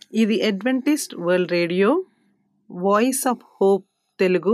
ఇది Adventist world radio voice of hope Telugu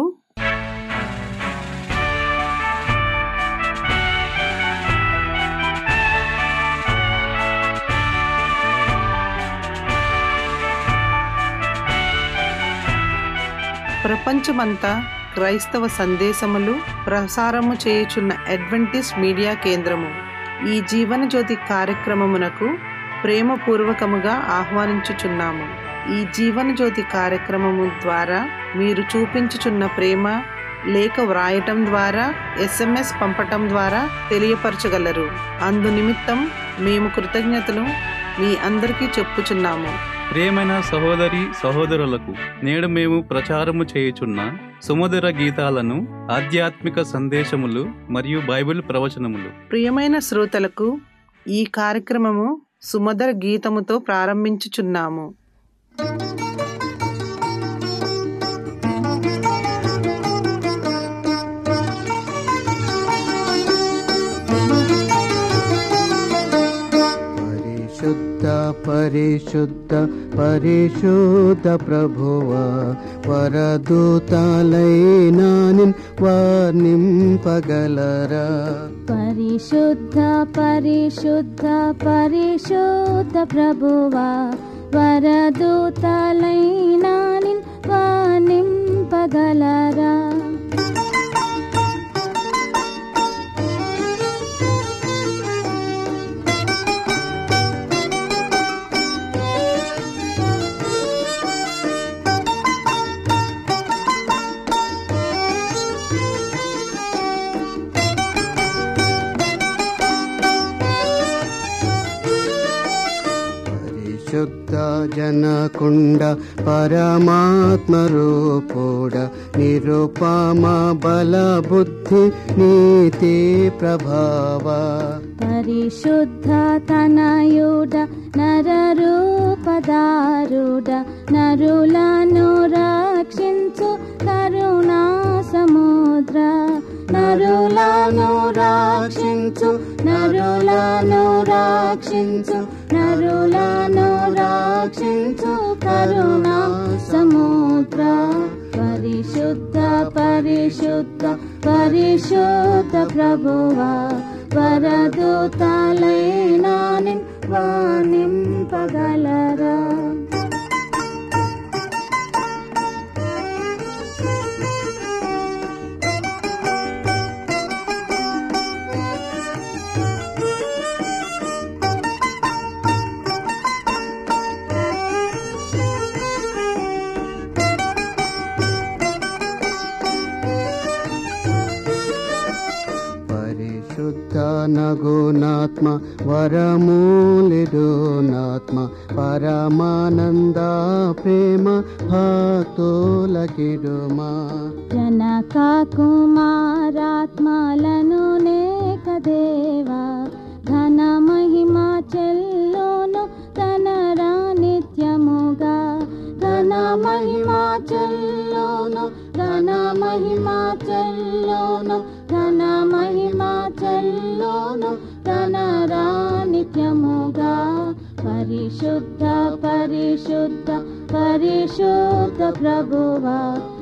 ప్రపంచమంతా క్రైస్తవ సందేశములు ప్రసారము చేయుచున్న అడ్వెంటిస్ట్ మీడియా కేంద్రము ఈ జీవనజ్యోతి కార్యక్రమమునకు ప్రేమపూర్వకముగా ఆహ్వానించుచున్నాము ఈ జీవనజ్యోతి కార్యక్రమము ద్వారా మీరు చూపించుచున్న ప్రేమ లేఖ వ్రాయటం ద్వారా ఎస్ఎంఎస్ పంపటం ద్వారా తెలియపరచగలరు అందు నిమిత్తం మేము కృతజ్ఞతలు మీ అందరికీ చెప్పుచున్నాము ప్రియమైన సహోదరి సహోదరులకు నేడు మేము ప్రచారము చేయుచున్న సుమధుర గీతాలను ఆధ్యాత్మిక సందేశములు మరియు బైబిల్ ప్రవచనములు ప్రియమైన శ్రోతలకు ఈ కార్యక్రమము సుమధుర గీతముతో ప్రారంభించుచున్నాము పరిశుద్ధ పరిశుద్ధ పరిశుద్ధ ప్రభువ వరదూతలైనా నిన్ వర్ణింపగలరా పరిశుద్ధ పరిశుద్ధ పరిశుద్ధ ప్రభువా వరదూతలైనా నిన్ వానింపగలరా పరిశుద్ధ జనకుండ పరమాత్మ రూపుడ నిరుపమ బల బుద్ధి నీతి ప్రభావ పరిశుద్ధ తనయుడ నరరూపదారుడ నరులను రక్షించు కరుణా సముద్ర నరులను రక్షించు నరులను రక్షించు నరులను రక్షించు కరుణా సముద్ర పరిశుద్ధ పరిశుద్ధ పరిశుద్ధ ప్రభువా వరదూతలైనా నిన్ వానింపగలరా పరిశుద్ధ నగునాత్మ వరమూలిడునాత్మ పరమానంద ప్రేమ భక్తులకిడుమా జనక కుమారాత్మలను నేక దేవా ఘన మహిమ చెల్లోను తనరా నిత్యముగా ఘన మహిమ చెల్లోను ఘన మహిమ చెల్లోను ఘన మహిమ చెల్లోను తనరా నిత్యముగా పరిశుద్ధ పరిశుద్ధ పరిశుద్ధ ప్రభువా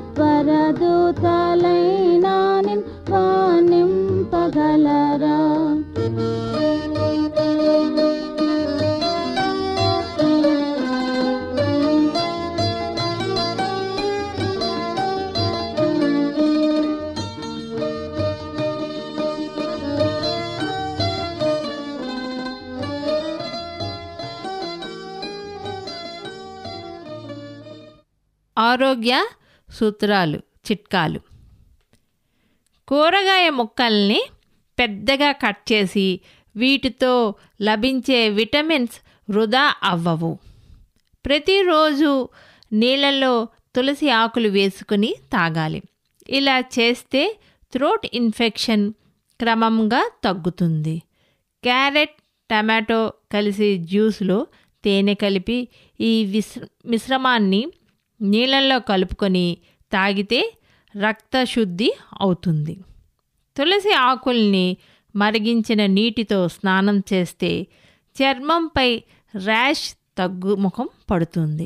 వరదూతలైనా నిన్ వానింపగలరా ఆరోగ్య సూత్రాలు చిట్కాలు కూరగాయ ముక్కల్ని పెద్దగా కట్ చేసి వీటితో లభించే విటమిన్స్ వృధా అవ్వవు ప్రతిరోజు నీళ్ళలో తులసి ఆకులు వేసుకుని తాగాలి ఇలా చేస్తే థ్రోట్ ఇన్ఫెక్షన్ క్రమంగా తగ్గుతుంది క్యారెట్ టమాటో కలిసి జ్యూస్లో తేనె కలిపి ఈ విస్ మిశ్రమాన్ని నీళ్ళల్లో కలుపుకొని తాగితే రక్తశుద్ధి అవుతుంది తులసి ఆకుల్ని మరిగించిన నీటితో స్నానం చేస్తే చర్మంపై ర్యాష్ తగ్గుముఖం పడుతుంది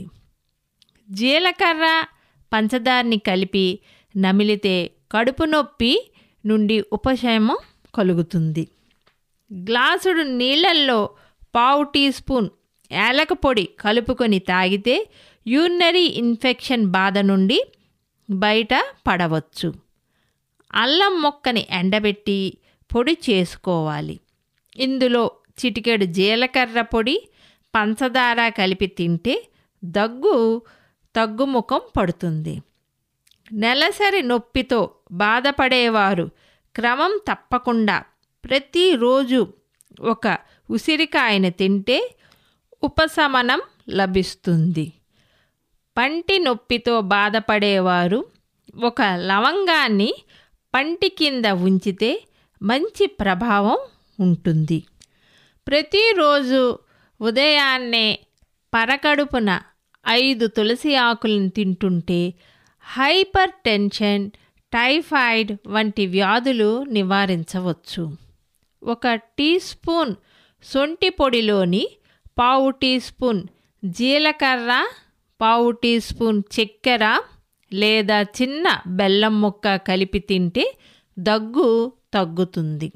జీలకర్ర పంచదారని కలిపి నమిలితే కడుపు నొప్పి నుండి ఉపశమనం కలుగుతుంది గ్లాసుడు నీళ్ళల్లో పావు టీ స్పూన్ ఏలక పొడి కలుపుకొని తాగితే యూరినరీ ఇన్ఫెక్షన్ బాధ నుండి బయట పడవచ్చు అల్లం మొక్కని ఎండబెట్టి పొడి చేసుకోవాలి ఇందులో చిటికెడు జీలకర్ర పొడి పంచదార కలిపి తింటే దగ్గు తగ్గుముఖం పడుతుంది నెలసరి నొప్పితో బాధపడేవారు క్రమం తప్పకుండా ప్రతిరోజు ఒక ఉసిరికాయను తింటే ఉపశమనం లభిస్తుంది పంటి నొప్పితో బాధపడేవారు ఒక లవంగాన్ని పంటి కింద ఉంచితే మంచి ప్రభావం ఉంటుంది ప్రతిరోజు ఉదయాన్నే పరకడుపున ఐదు తులసి ఆకులను తింటుంటే హైపర్ టెన్షన్ టైఫాయిడ్ వంటి వ్యాధులు నివారించవచ్చు ఒక టీ స్పూన్ సొంటి పొడిలోని పావు టీ స్పూన్ జీలకర్ర పావు టీ స్పూన్ చక్కెర లేదా చిన్న బెల్లం ముక్క కలిపి తింటే దగ్గు తగ్గుతుంది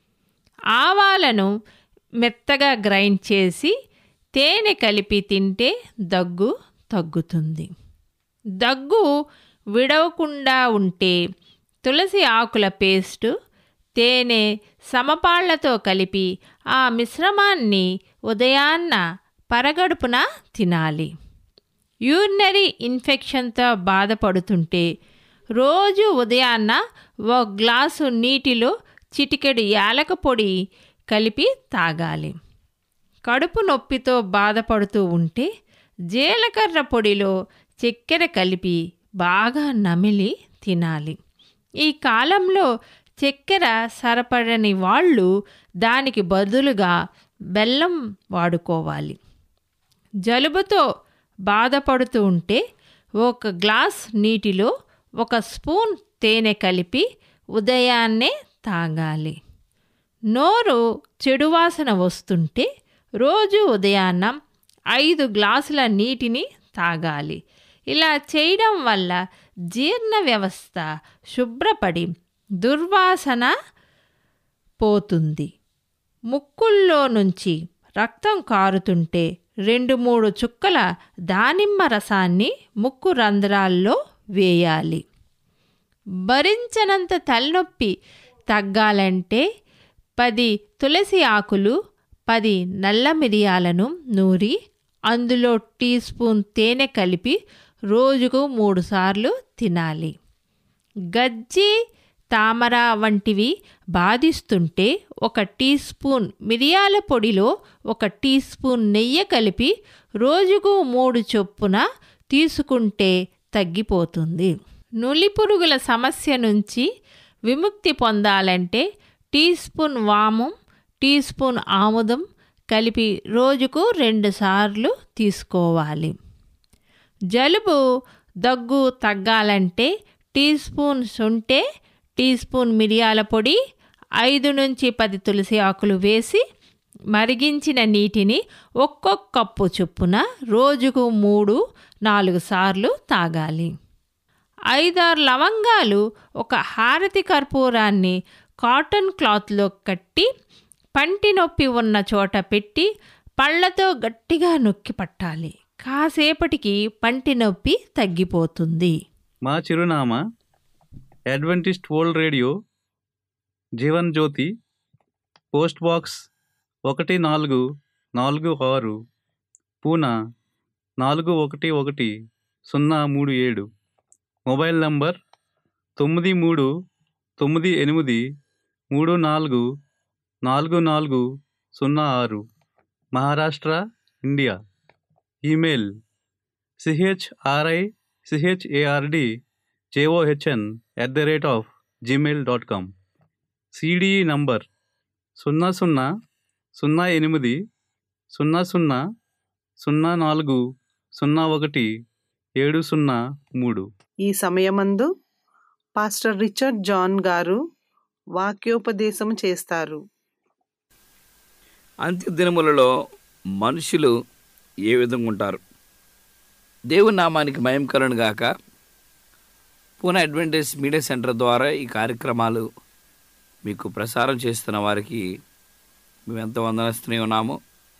ఆవాలను మెత్తగా గ్రైండ్ చేసి తేనె కలిపి తింటే దగ్గు తగ్గుతుంది దగ్గు విడవకుండా ఉంటే తులసి ఆకుల పేస్టు తేనె సమపాళ్లతో కలిపి ఆ మిశ్రమాన్ని ఉదయాన్న పరగడుపున తినాలి యూరినరీ ఇన్ఫెక్షన్తో బాధపడుతుంటే రోజు ఉదయాన్న ఒక గ్లాసు నీటిలో చిటికెడు యాలక పొడి కలిపి తాగాలి కడుపు నొప్పితో బాధపడుతూ ఉంటే జీలకర్ర పొడిలో చక్కెర కలిపి బాగా నమిలి తినాలి ఈ కాలంలో చక్కెర సరపడని వాళ్ళు దానికి బదులుగా బెల్లం వాడుకోవాలి జలుబుతో బాధపడుతూ ఉంటే ఒక గ్లాస్ నీటిలో ఒక స్పూన్ తేనె కలిపి ఉదయాన్నే తాగాలి నోరు చెడు వాసన వస్తుంటే రోజు ఉదయాన్న ఐదు గ్లాసుల నీటిని తాగాలి ఇలా చేయడం వల్ల జీర్ణ వ్యవస్థ శుభ్రపడి దుర్వాసన పోతుంది ముక్కుల్లో నుంచి రక్తం కారుతుంటే రెండు మూడు చుక్కల దానిమ్మ రసాన్ని ముక్కు రంధ్రాల్లో వేయాలి భరించనంత తలనొప్పి తగ్గాలంటే పది తులసి ఆకులు పది నల్ల మిరియాలను నూరి అందులో టీ స్పూన్ తేనె కలిపి రోజుకు మూడుసార్లు తినాలి గజ్జి తామర వంటివి బాధిస్తుంటే ఒక టీ స్పూన్ మిరియాల పొడిలో ఒక టీ స్పూన్ నెయ్యి కలిపి రోజుకు మూడు చొప్పున తీసుకుంటే తగ్గిపోతుంది నులి పురుగుల సమస్య నుంచి విముక్తి పొందాలంటే టీ స్పూన్ వామం టీ స్పూన్ ఆముదం కలిపి రోజుకు రెండుసార్లు తీసుకోవాలి జలుబు దగ్గు తగ్గాలంటే టీ స్పూన్ శొంఠే టీ స్పూన్ మిరియాల పొడి ఐదు నుంచి పది తులసి ఆకులు వేసి మరిగించిన నీటిని ఒక్కొక్క కప్పు చొప్పున రోజుకు మూడు నాలుగు సార్లు తాగాలి ఐదారు లవంగాలు ఒక హారతి కర్పూరాన్ని కాటన్ క్లాత్లో కట్టి పంటి నొప్పి ఉన్న చోట పెట్టి పళ్ళతో గట్టిగా నొక్కి పట్టాలి కాసేపటికి పంటి నొప్పి తగ్గిపోతుంది మా చిరునామా Adventist world radio Jeevan Jyothi post box ఒకటి నాలుగు నాలుగు ఆరు పూనా నాలుగు ఒకటి ఒకటి సున్నా మూడు ఏడు మొబైల్ నంబర్ తొమ్మిది మూడు తొమ్మిది ఎనిమిది మూడు నాలుగు నాలుగు నాలుగు సున్నా ఆరు Maharashtra India email CHRI CHARD JOHN at the rate of Gmail dot com CDE number సున్నా సున్నా సున్నా ఎనిమిది సున్నా సున్నా సున్నా నాలుగు సున్నా ఒకటి ఏడు సున్నా మూడు ఈ సమయమందు పాస్టర్ రిచర్డ్ జాన్ గారు వాక్యోపదేశం చేస్తారు అంత్య దినములలో మనుషులు ఏ విధంగా ఉంటారు దేవుని నామానికి మయం కలను గాక పూనా అడ్వెంటేజ్ మీడియా సెంటర్ ద్వారా ఈ కార్యక్రమాలు మీకు ప్రసారం చేస్తున్న వారికి మేము ఎంతో వందనస్తూనే ఉన్నాము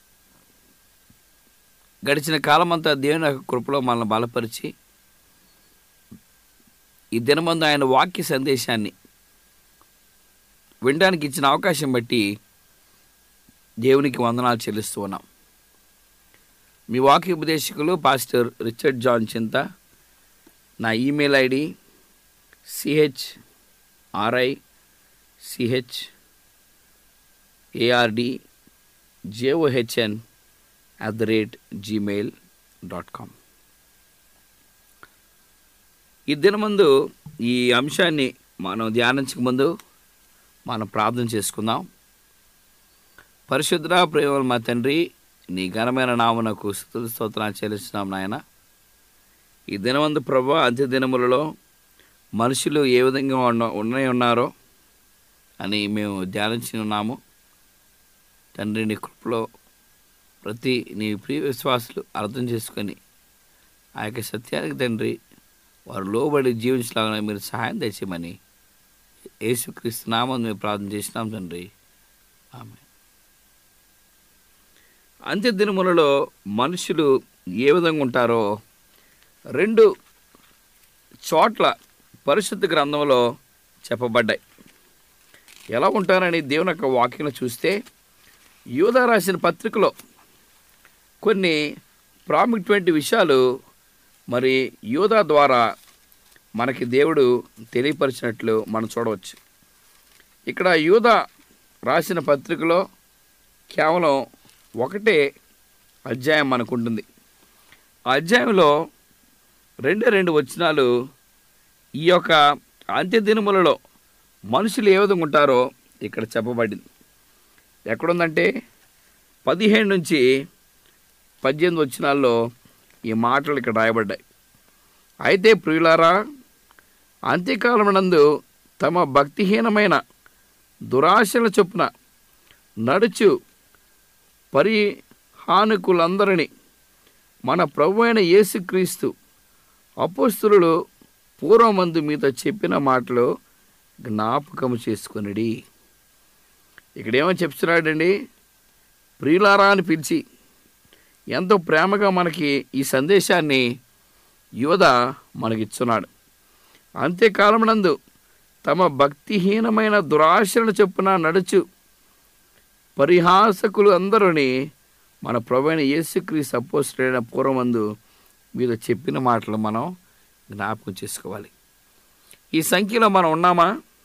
గడిచిన కాలమంతా దేవుని యొక్క కృపలో మనల్ని బలపరిచి ఈ దినమందు ఆయన వాక్య సందేశాన్ని వినడానికి ఇచ్చిన అవకాశం బట్టి దేవునికి వందనాలు చెల్లిస్తూ ఉన్నాం మీ వాక్య ఉపదేశకులు పాస్టర్ రిచర్డ్ జాన్ చింత నా email ID CH RI CH ARD JOHN at the rate Gmail dot com ఈ దినమందు ఈ అంశాన్ని మనం ధ్యానించక ముందు మనం ప్రార్థన చేసుకుందాం పరిశుద్ధ ప్రేమల మా తండ్రి నీ ఘనమైన నామునకు స్థుతుల స్తోత్రాలు చెల్లిస్తున్నాం నాయన ఈ దినమందు ప్రభు అంత్య దినములలో మనుషులు ఏ విధంగా ఉన్న ఉన్నాయి ఉన్నారో అని మేము ధ్యానించి ఉన్నాము తండ్రి నీ కృపలో ప్రతి నీ ప్రియ విశ్వాసులు అర్థం చేసుకొని ఆ యొక్క సత్యానికి తండ్రి వారు లోబడి జీవించలాగా మీరు సహాయం తెచ్చేయమని యేసుక్రీస్తు నామం మేము ప్రార్థన చేసినాం తండ్రి ఆమె అంత్య దినములలో మనుషులు ఏ విధంగా ఉంటారో రెండు చోట్ల పరిశుద్ధ గ్రంథంలో చెప్పబడ్డాయి ఎలా ఉంటారని దేవుని యొక్క వాక్యం చూస్తే యూదా రాసిన పత్రికలో కొన్ని ప్రాముఖ్యమైన విషయాలు మరి యూదా ద్వారా మనకి దేవుడు తెలియపరిచినట్లు మనం చూడవచ్చు ఇక్కడ యూదా రాసిన పత్రికలో కేవలం ఒకటే అధ్యాయం మనకు ఉంటుంది ఆ అధ్యాయంలో రెండే రెండు వచనాలు ఈ యొక్క అంత్య దినములలో మనుషులు ఏ విధంగా ఉంటారో ఇక్కడ చెప్పబడింది ఎక్కడుందంటే పదిహేను నుంచి పద్దెనిమిది వచనాల్లో ఈ మాటలు ఇక్కడ రాయబడ్డాయి అయితే ప్రియులారా అంత్యకాలమునందు తమ భక్తిహీనమైన దురాశల చొప్పున నడుచు పరిహానుకులందరినీ మన ప్రభు అయిన యేసుక్రీస్తు అపోస్తులు పూర్వమందు మీతో చెప్పిన మాటలు జ్ఞాపకము చేసుకొనిడి ఇక్కడ ఏమని చెప్తున్నాడండి ప్రియులారా అని పిలిచి ఎంతో ప్రేమగా మనకి ఈ సందేశాన్ని యోధ మనకిచ్చున్నాడు అంత్యకాలమునందు తమ భక్తిహీనమైన దురాశలను చొప్పున నడుచు పరిహాసకులు అందరూని మన ప్రభువైన యేసుక్రీస్తు అపోస్తుడైన పూర్వమందు మీద చెప్పిన మాటలు మనం జ్ఞాపకం చేసుకోవాలి ఈ సంఖ్యలో మనం ఉన్నామా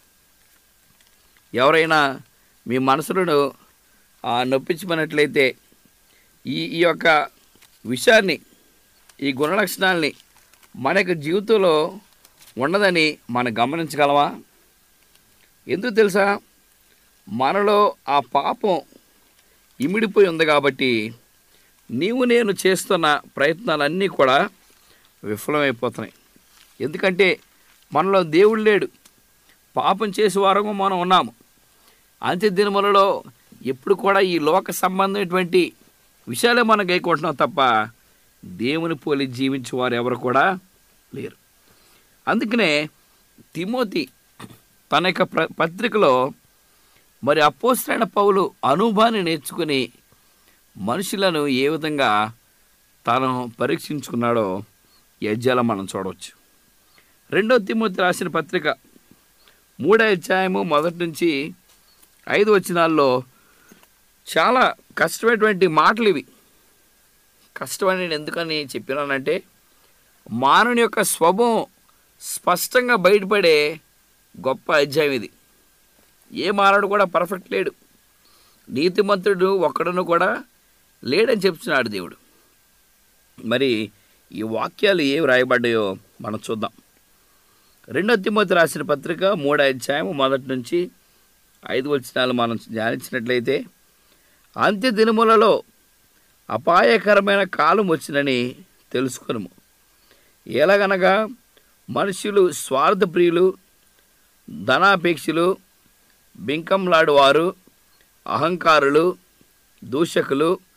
ఎవరైనా మీ మనసులను ఆ, నొప్పించమన్నట్లయితే ఈ ఈ యొక్క విషయాన్ని ఈ గుణలక్షణాలని మన యొక్క జీవితంలో ఉండదని మనం గమనించగలమా ఎందుకు తెలుసా మనలో ఆ పాపం ఇమిడిపోయి ఉంది కాబట్టి నీవు నేను చేస్తున్న ప్రయత్నాలన్నీ కూడా విఫలమైపోతున్నాయి ఎందుకంటే మనలో దేవుడు లేడు పాపం చేసే వారము మనం ఉన్నాము అంత్య దినములలో ఎప్పుడు కూడా ఈ లోక సంబంధమైనటువంటి విషయాలే మనం గైకుంటున్నాం తప్ప దేవుని పోలి జీవించేవారు ఎవరు కూడా లేరు అందుకనే తిమోతి తన యొక్క ప్ర పత్రికలో మరి అపోసరైన పౌలు అనుభవాన్ని నేర్చుకుని మనుషులను ఏ విధంగా తాను పరీక్షించుకున్నాడో ఈ అధ్యాయంలో మనం చూడవచ్చు రెండో తిమోతి రాసిన పత్రిక మూడో అధ్యాయము మొదటి నుంచి ఐదు వచనాల్లో చాలా కష్టమైనటువంటి మాటలు ఇవి కష్టమని నేను ఎందుకని చెప్పినానంటే మానవుని యొక్క స్వభావం స్పష్టంగా బయటపడే గొప్ప అధ్యాయం ఇది ఏ మానవుడు కూడా పర్ఫెక్ట్ లేడు నీతిమంతుడు ఒక్కడను కూడా లేడని చెప్తున్నాడు దేవుడు మరి ఈ వాక్యాలు ఏవి రాయబడ్డాయో మనం చూద్దాం రెండో తిమ్మతి రాసిన పత్రిక మూడో అధ్యాయం మొదటి నుంచి ఐదు వచనాలు మనం ధ్యానించినట్లయితే అంత్య దినములలో అపాయకరమైన కాలం వచ్చినని తెలుసుకును ఎలాగనగా మనుషులు స్వార్థప్రియులు ధనాపేక్షలు బింకంలాడువారు అహంకారులు దూషకులు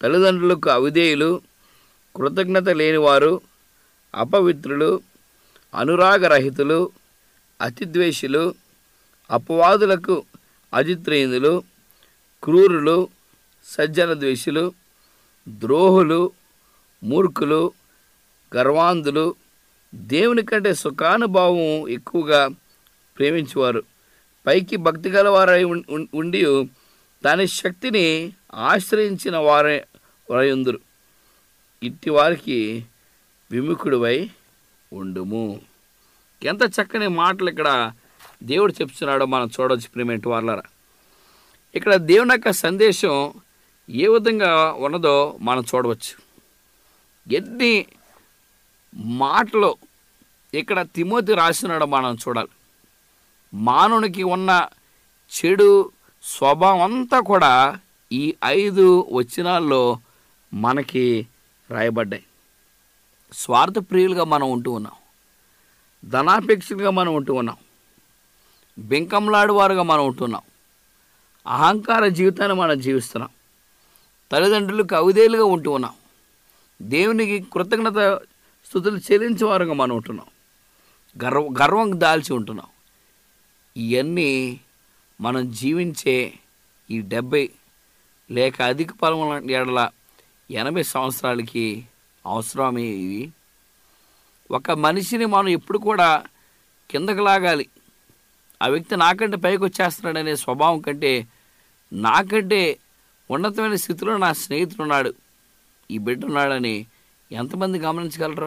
తల్లిదండ్రులకు అవిధేయులు కృతజ్ఞత లేనివారు అపవిత్రులు అనురాగరహితులు అతిద్వేషులు అపవాదులకు అజిత్రేయులు క్రూరులు సజ్జన ద్వేషులు ద్రోహులు మూర్ఖులు గర్వాంధులు దేవుని కంటే సుఖానుభావం ఎక్కువగా ప్రేమించేవారు పైకి భక్తి గలవారై ఉం- ఉం- ఉండి దాని శక్తిని ఆశ్రయించిన వారే వారయుందురు ఇట్టి వారికి విముఖుడివై ఉండుము ఎంత చక్కని మాటలు ఇక్కడ దేవుడు చెప్తున్నాడో మనం చూడవచ్చు ప్రిమెంట్ వాళ్ళరా ఇక్కడ దేవుని యొక్క సందేశం ఏ విధంగా ఉన్నదో మనం చూడవచ్చు ఎన్ని మాటలు ఇక్కడ తిమోతి రాసినాడో మనం చూడాలి మానవునికి ఉన్న చెడు స్వభావం అంతా కూడా ఈ ఐదు వచనాల్లో మనకి రాయబడ్డాయి స్వార్థ ప్రియులుగా మనం ఉంటూ ఉన్నాం ధనాపేక్షలుగా మనం ఉంటూ ఉన్నాం బెంకంలాడువారుగా మనం ఉంటున్నాం అహంకార జీవితాన్ని మనం జీవిస్తున్నాం తల్లిదండ్రులకు అవిధేయులుగా ఉంటూ ఉన్నాం దేవునికి కృతజ్ఞత స్థుతులు చెల్లించేవారుగా మనం ఉంటున్నాం గర్వ గర్వం దాల్చి ఉంటున్నాం ఇవన్నీ మనం జీవించే ఈ డెబ్బై లేక అధిక ఫలం ఏడల ఎనభై సంవత్సరాలకి అవసరమే ఇవి ఒక మనిషిని మనం ఎప్పుడు కూడా కిందకు లాగాలి ఆ వ్యక్తి నాకంటే పైకి వచ్చేస్తున్నాడనే స్వభావం కంటే నాకంటే ఉన్నతమైన స్థితిలో నా స్నేహితుడు ఉన్నాడు ఈ బిడ్డ ఉన్నాడని ఎంతమంది గమనించగలరు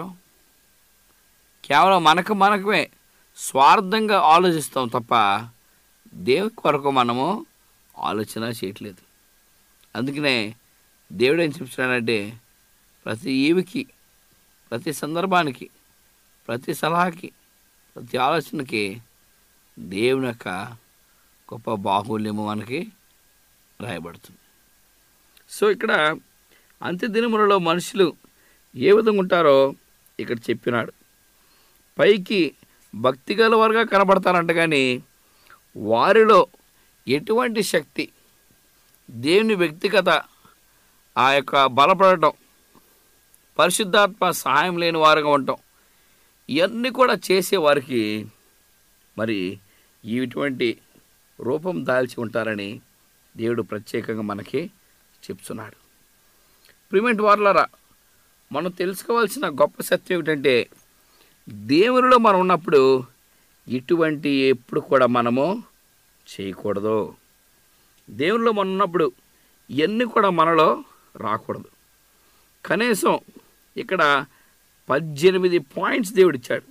కేవలం మనకు మనకమే స్వార్థంగా ఆలోచిస్తాం తప్ప దేవుని కొరకు మనము ఆలోచన చేయట్లేదు అందుకనే దేవుడు ఏం చెప్తున్నాడంటే ప్రతి ఈవికి ప్రతి సందర్భానికి ప్రతి సలహాకి ప్రతి ఆలోచనకి దేవుని యొక్క గొప్ప బాహుల్యము మనకి రాయబడుతుంది సో ఇక్కడ అంత్య దినములలో మనుషులు ఏ విధంగా ఉంటారో ఇక్కడ చెప్పినాడు పైకి భక్తి గలవారుగా కనబడతారంట కానీ వారిలో ఎటువంటి శక్తి దేవుని వ్యక్తిగత ఆ యొక్క బలపడటం పరిశుద్ధాత్మ సహాయం లేని వారుగా ఉండటం ఇవన్నీ కూడా చేసే వారికి మరి ఇటువంటి రూపం దాల్చి ఉంటారని దేవుడు ప్రత్యేకంగా మనకి చెప్తున్నాడు ప్రిమెంట్ వార్లరా మనం తెలుసుకోవాల్సిన గొప్ప సత్యం ఏమిటంటే దేవునిలో మనం ఉన్నప్పుడు ఇటువంటి ఎప్పుడు కూడా మనము చేయకూడదు దేవునిలో మనం ఉన్నప్పుడు ఇవన్నీ కూడా మనలో రాకూడదు కనీసం ఇక్కడ పద్దెనిమిది పాయింట్స్ దేవుడు ఇచ్చాడు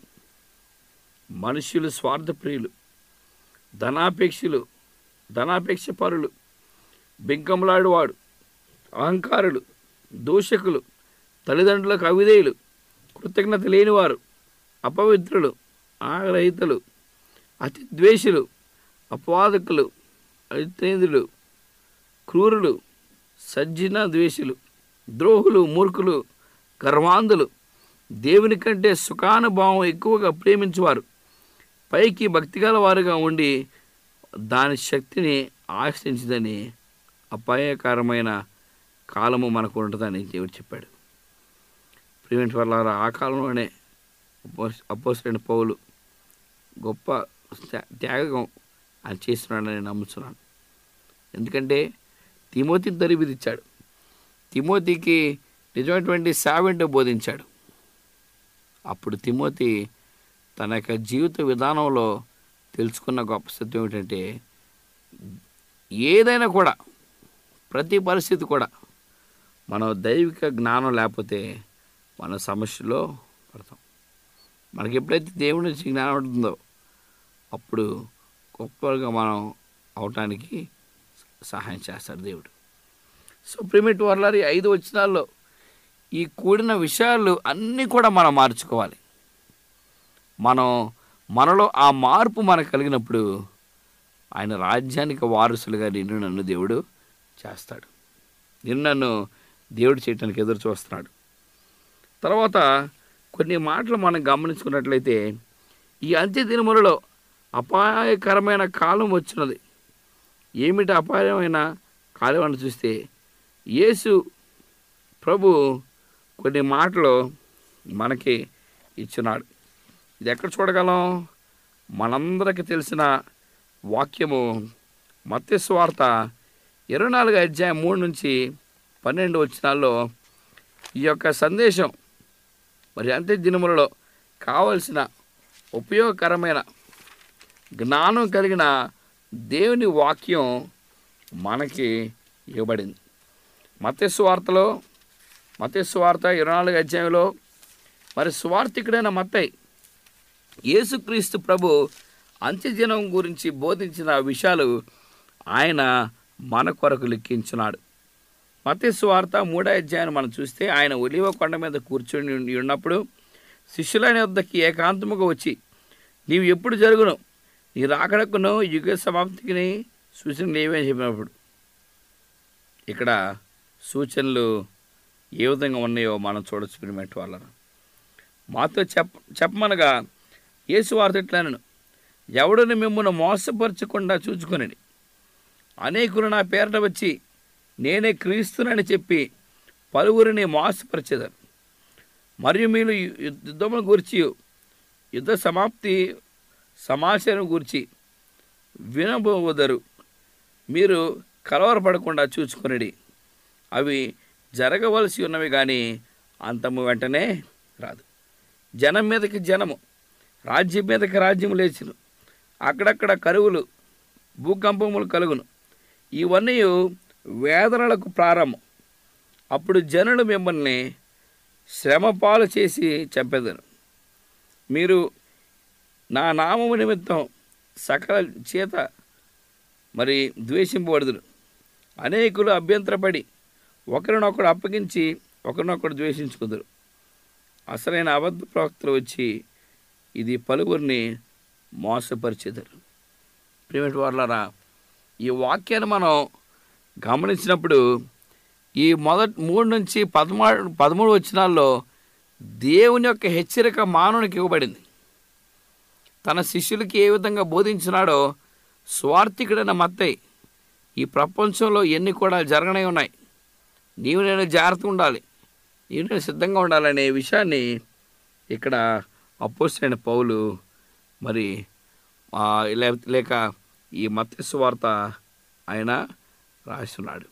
మనుషులు స్వార్థప్రియులు ధనాపేక్షలు ధనాపేక్ష పరులు బింకంలాడువాడు అహంకారులు దూషకులు తల్లిదండ్రులకు అవిధేయులు కృతజ్ఞత లేనివారు అపవిత్రులు ఆగ్రహితులు అతి ద్వేషులు అపవాదకులు అజితేంద్రులు క్రూరులు సజ్జన ద్వేషులు ద్రోహులు మూర్ఖులు గర్వాంధులు దేవుని కంటే సుఖానుభావం ఎక్కువగా ప్రేమించేవారు పైకి భక్తిగల వారుగా ఉండి దాని శక్తిని ఆశ్రయించదని అపాయకరమైన కాలము మనకు ఉంటుందని దేవుడు చెప్పాడు ప్రివెంట్ వల్ల ఆ కాలంలోనే అపోసరైన పౌలు గొప్ప త్యా- త్యాగం ఆయన చేస్తున్నాడని నమ్ముతున్నాను ఎందుకంటే తిమోతి దరిబిదిచ్చాడు తిమోతికి నిజమైనటువంటి సేవేంటో బోధించాడు అప్పుడు తిమోతి తన యొక్క జీవిత విధానంలో తెలుసుకున్న గొప్ప సత్యం ఏమిటంటే ఏదైనా కూడా ప్రతి పరిస్థితి కూడా మనం దైవిక జ్ఞానం లేకపోతే మన సమస్యలో పడతాం మనకి ఎప్పుడైతే దేవుడి నుంచి జ్ఞానం ఉంటుందో అప్పుడు గొప్పగా మనం అవటానికి సహాయం చేస్తాడు దేవుడు సో ప్రిమిట్ వర్లారి ఐదు వచనాల్లో ఈ కూడిన విషయాలు అన్నీ కూడా మనం మార్చుకోవాలి మనం మనలో ఆ మార్పు మనకు కలిగినప్పుడు ఆయన రాజ్యానికి వారసులుగా నిన్ను నన్ను దేవుడు చేస్తాడు నిన్ను నన్ను దేవుడు చేయటానికి ఎదురు చూస్తున్నాడు తర్వాత కొన్ని మాటలు మనం గమనించుకున్నట్లయితే ఈ అంత్య దినములలో అపాయకరమైన కాలం వచ్చినది ఏమిటి అపాయమైన కాలం అని చూస్తే యేసు ప్రభు కొన్ని మాటలు మనకి ఇచ్చినాడు ఇది ఎక్కడ చూడగలం మనందరికీ తెలిసిన వాక్యము మత్స్వార్త ఇరవై నాలుగు అధ్యాయం మూడు నుంచి పన్నెండు వచ్చినాల్లో ఈ యొక్క సందేశం మరి అంత్య దినములలో కావలసిన ఉపయోగకరమైన జ్ఞానం కలిగిన దేవుని వాక్యం మనకి ఇవ్వబడింది మత్స్వార్తలో మత్స్వార్త ఇరవై నాలుగు అధ్యాయంలో మరి స్వార్థికుడైన మత్తయి యేసుక్రీస్తు ప్రభు అంత్యజనం గురించి బోధించిన విషయాలు ఆయన మన కొరకు లిఖించున్నాడు మత్స్వార్త మూడో అధ్యాయం మనం చూస్తే ఆయన ఒలివ కొండ మీద కూర్చొని ఉండి ఉన్నప్పుడు శిష్యులైన వద్దకి ఏకాంతముగా వచ్చి నీవు ఎప్పుడు జరుగును నీ రాకడకును యుగ సమాప్తికి సూచనలు ఏమని చెప్పినప్పుడు ఇక్కడ సూచనలు ఏ విధంగా ఉన్నాయో మనం చూడొచ్చు పిరిమెట్ వాళ్ళను మాతో చెప్ప చెప్పమనగా యేసు వార్త ఇట్లనను ఎవడని మిమ్మల్ని మోసపరచకుండా చూచుకొనని అనేకులు నా పేరట వచ్చి నేనే క్రీస్తునని చెప్పి పలువురిని మోసపరిచేదారు మరియు మీరు యుద్ధమును గురించి యుద్ధ సమాప్తి సమాచారం గురించి వినబోదరు మీరు కలవరపడకుండా చూసుకునేది అవి జరగవలసి ఉన్నవి కానీ అంతము వెంటనే రాదు జనం మీదకి జనము రాజ్యం మీదకి రాజ్యం లేచును అక్కడక్కడ కరువులు భూకంపములు కలుగును ఇవన్నీ వేదనలకు ప్రారంభం అప్పుడు జనులు మిమ్మల్ని శ్రమపాలు చేసి చంపెదరు మీరు నా నామము నిమిత్తం సకల చేత మరి ద్వేషింపబడుదురు అనేకులు అభ్యంతరపడి ఒకరినొకడు అప్పగించి ఒకరినొకడు ద్వేషించుకుందరు అసలైన అబద్ధ ప్రవక్తలు వచ్చి ఇది పలువురిని మోసపరిచేదారు ప్రియమైన వాళ్ళరా ఈ వాక్యాన్ని మనం గమనించినప్పుడు ఈ మొదటి మూడు నుంచి పదమూడు పదమూడు వచ్చినాల్లో దేవుని యొక్క హెచ్చరిక మానవునికి ఇవ్వబడింది తన శిష్యులకి ఏ విధంగా బోధించినాడో స్వార్థికుడైన మత్తయ్య ఈ ప్రపంచంలో ఎన్ని కూడా జరగనే ఉన్నాయి నీవు నేను జాగ్రత్తగా ఉండాలి నీవు నేను సిద్ధంగా ఉండాలనే విషయాన్ని ఇక్కడ అపోసైన పౌలు మరి ఆ, లే- లేక ఈ మత్స్య వార్త ఆయన రాస్తున్నాడు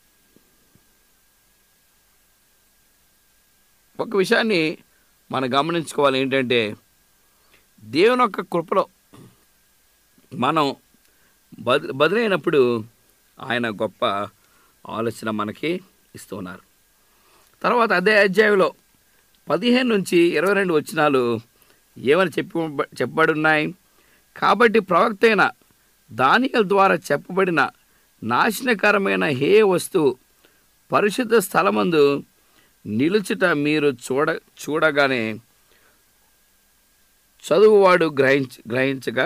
ఒక విషయాన్ని మనం గమనించుకోవాలి ఏంటంటే దేవుని యొక్క కృపలో మనం బది బదిలైనప్పుడు ఆయన గొప్ప ఆలోచన మనకి ఇస్తూ ఉన్నారు తర్వాత అదే అధ్యాయంలో పదిహేను నుంచి ఇరవై రెండు వచనాలు ఏమని చెప్పి చెప్పబడి ఉన్నాయి కాబట్టి ప్రవక్త అయిన దానియల్ ద్వారా చెప్పబడిన నాశనకరమైన హే వస్తువు పరిశుద్ధ స్థలమందు నిలుచుట మీరు చూడ చూడగానే చదువువాడు గ్రహించ గ్రహించగా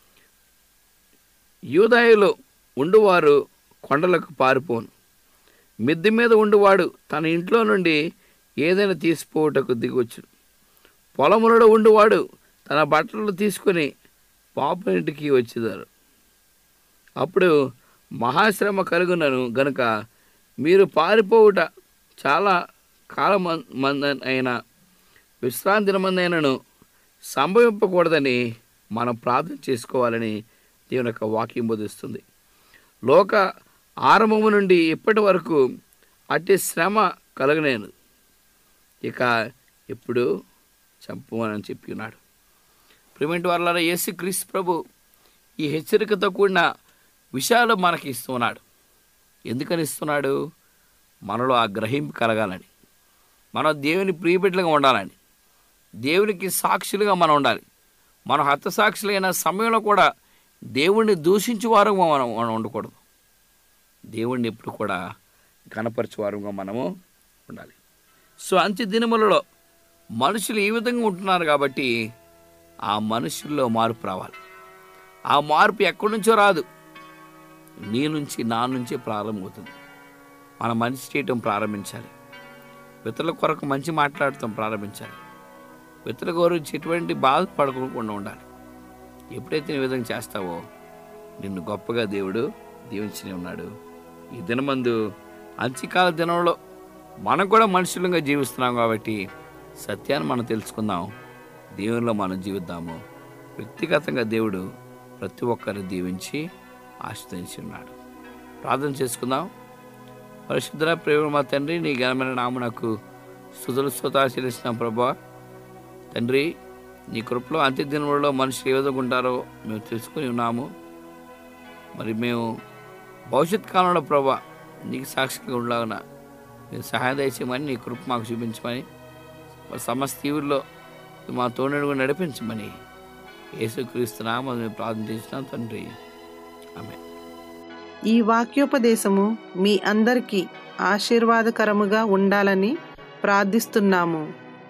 యూదాయులో ఉండువారు కొండలకు పారిపోను మిద్దె మీద ఉండువాడు తన ఇంట్లో నుండి ఏదైనా తీసిపోవుటకు దిగవచ్చు పొలములలో ఉండువాడు తన బట్టలు తీసుకొని పాప ఇంటికి వచ్చేదారు అప్పుడు మహాశ్రమ కలుగునను గనుక మీరు పారిపోవుట చాలా కాలం మంది అయిన విశ్రాంతి దినమందైనను సంభవింపకూడదని మనం ప్రార్థన చేసుకోవాలని దేవుని యొక్క వాక్యం బోధిస్తుంది లోక ఆరంభము నుండి ఇప్పటి వరకు అట్టి శ్రమ కలగనేను ఇక ఎప్పుడు చంపమని చెప్పి ఉన్నాడు ప్రిమెంట్ వాళ్ళ యేసు క్రీస్తు ప్రభు ఈ హెచ్చరికతో కూడిన విషయాలు మనకి ఇస్తున్నాడు ఎందుకని ఇస్తున్నాడు మనలో ఆ గ్రహింపు కలగాలని మనం దేవుని ప్రియబిడ్డలుగా ఉండాలని దేవునికి సాక్షులుగా మనం ఉండాలి మనం హతసాక్షులైన సమయంలో కూడా దేవుణ్ణి దూషించే వారుగా మనం మనం ఉండకూడదు దేవుణ్ణి ఎప్పుడు కూడా కనపరచే వారుగా మనము ఉండాలి సో అంత్య దినములలో మనుషులు ఈ విధంగా ఉంటున్నారు కాబట్టి ఆ మనుషుల్లో మార్పు రావాలి ఆ మార్పు ఎక్కడి నుంచో రాదు నీ నుంచి నా నుంచే ప్రారంభమవుతుంది మనం మంచి చేయటం ప్రారంభించాలి ఇతరుల కొరకు మంచి మాట్లాడటం ప్రారంభించాలి ఇతరుల గురించి ఎటువంటి బాధపడకుండా ఉండాలి ఎప్పుడైతే ఈ విధంగా చేస్తావో నిన్ను గొప్పగా దేవుడు దీవించనే ఉన్నాడు ఈ దినమందు అంత్యకాల దినంలో మనం కూడా మనుషులంగా జీవిస్తున్నాం కాబట్టి సత్యాన్ని మనం తెలుసుకుందాం దేవునిలో మనం జీవిద్దాము వ్యక్తిగతంగా దేవుడు ప్రతి ఒక్కరిని దీవించి ఆశ్రయించి ఉన్నాడు ప్రార్థన చేసుకుందాం పరిశుద్ధ ప్రేమ మా తండ్రి నీ ఘనమైన నాము నాకు స్థుతులు స్తోతాలు చెల్లిసిన ప్రభా తండ్రి నీ కృపలో అంత్యదినములలో మనుషులు ఏ విధంగా ఉంటారో మేము తెలుసుకుని ఉన్నాము మరి మేము భవిష్యత్ కాలంలో ప్రభా నీకు సాక్షిగా ఉండలాగున మీరు సహాయం దయచేయమని నీ కృప మాకు చూపించమని మరి సమస్త ఊరిలో మా తోడుగా నడిపించమని యేసుక్రీస్తున్నామని మేము ప్రార్థన చేసినాం తండ్రి ఆమె ఈ వాక్యోపదేశము మీ అందరికీ ఆశీర్వాదకరముగా ఉండాలని ప్రార్థిస్తున్నాము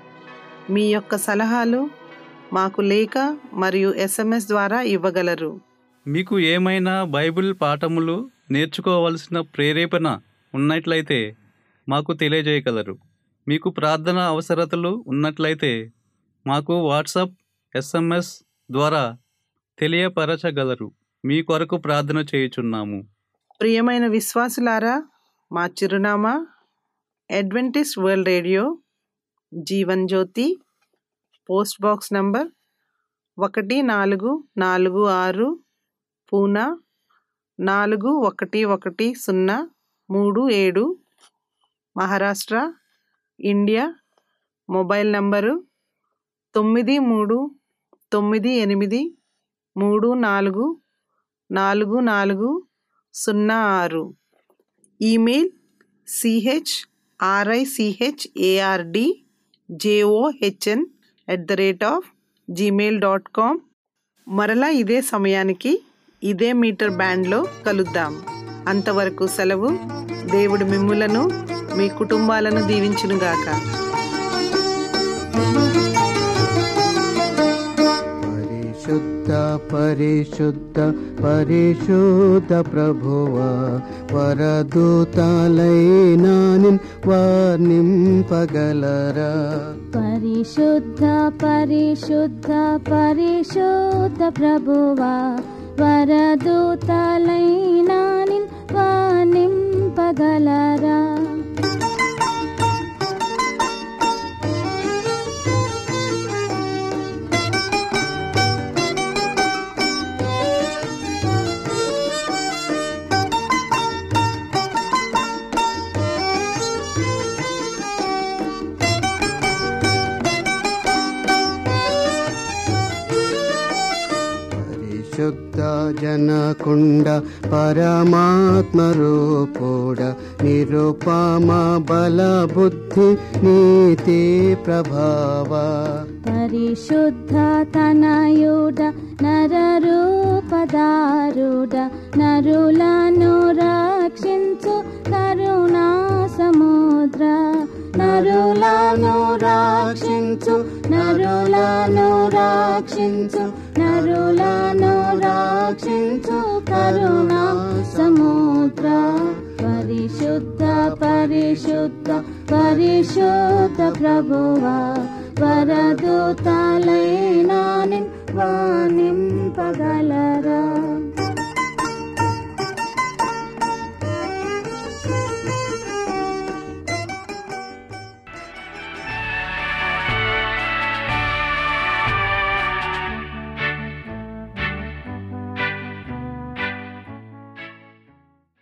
మీ యొక్క సలహాలు మాకు లేఖ మరియు ఎస్ఎంఎస్ ద్వారా ఇవ్వగలరు మీకు ఏమైనా బైబిల్ పాఠములు నేర్చుకోవలసిన ప్రేరేపణ ఉన్నట్లయితే మాకు తెలియజేయగలరు మీకు ప్రార్థన అవసరతలు ఉన్నట్లయితే మాకు వాట్సాప్ ఎస్ఎంఎస్ ద్వారా తెలియపరచగలరు మీ కొరకు ప్రార్థన చేయుచున్నాము ప్రియమైన విశ్వాసులారా మా చిరునామా Adventist world radio Jeevan Jyothi post box number ఒకటి నాలుగు నాలుగు ఆరు పూనా నాలుగు ఒకటి ఒకటి సున్నా మూడు ఏడు మహారాష్ట్ర ఇండియా మొబైల్ నంబరు తొమ్మిది మూడు తొమ్మిది ఎనిమిది మూడు నాలుగు నాలుగు నాలుగు సున్నా ఆరు email CH RICH ARD JOHN at the rate of Gmail dot com మరలా ఇదే సమయానికి ఇదే మీటర్ బ్యాండ్లో కలుద్దాం అంతవరకు సెలవు దేవుడు మిమ్ములను మీ కుటుంబాలను దీవించునుగాక పరిశుద్ధ పరిశుద్ధ పరిశుద్ధ ప్రభువ వరదూతలైనా నిన్ వర్ణింపగలరా పరిశుద్ధ పరిశుద్ధ పరిశుద్ధ ప్రభువా వరదూతలైనా నిన్ వానింపగలరా పరిశుద్ధ జనకుండ పరమాత్మ రూపుడ నిరుపమ బల బుద్ధి నీతి ప్రభావ పరిశుద్ధ తనయుడ నరరూపదారుడ నరులను రక్షించు కరుణా సముద్ర నరులను రక్షించు నరులను రక్షించు నరులను రక్షించు కరుణా సముద్ర పరిశుద్ధ పరిశుద్ధ పరిశుద్ధ ప్రభువా వరదూతలైనా నిన్ వానింపగలరా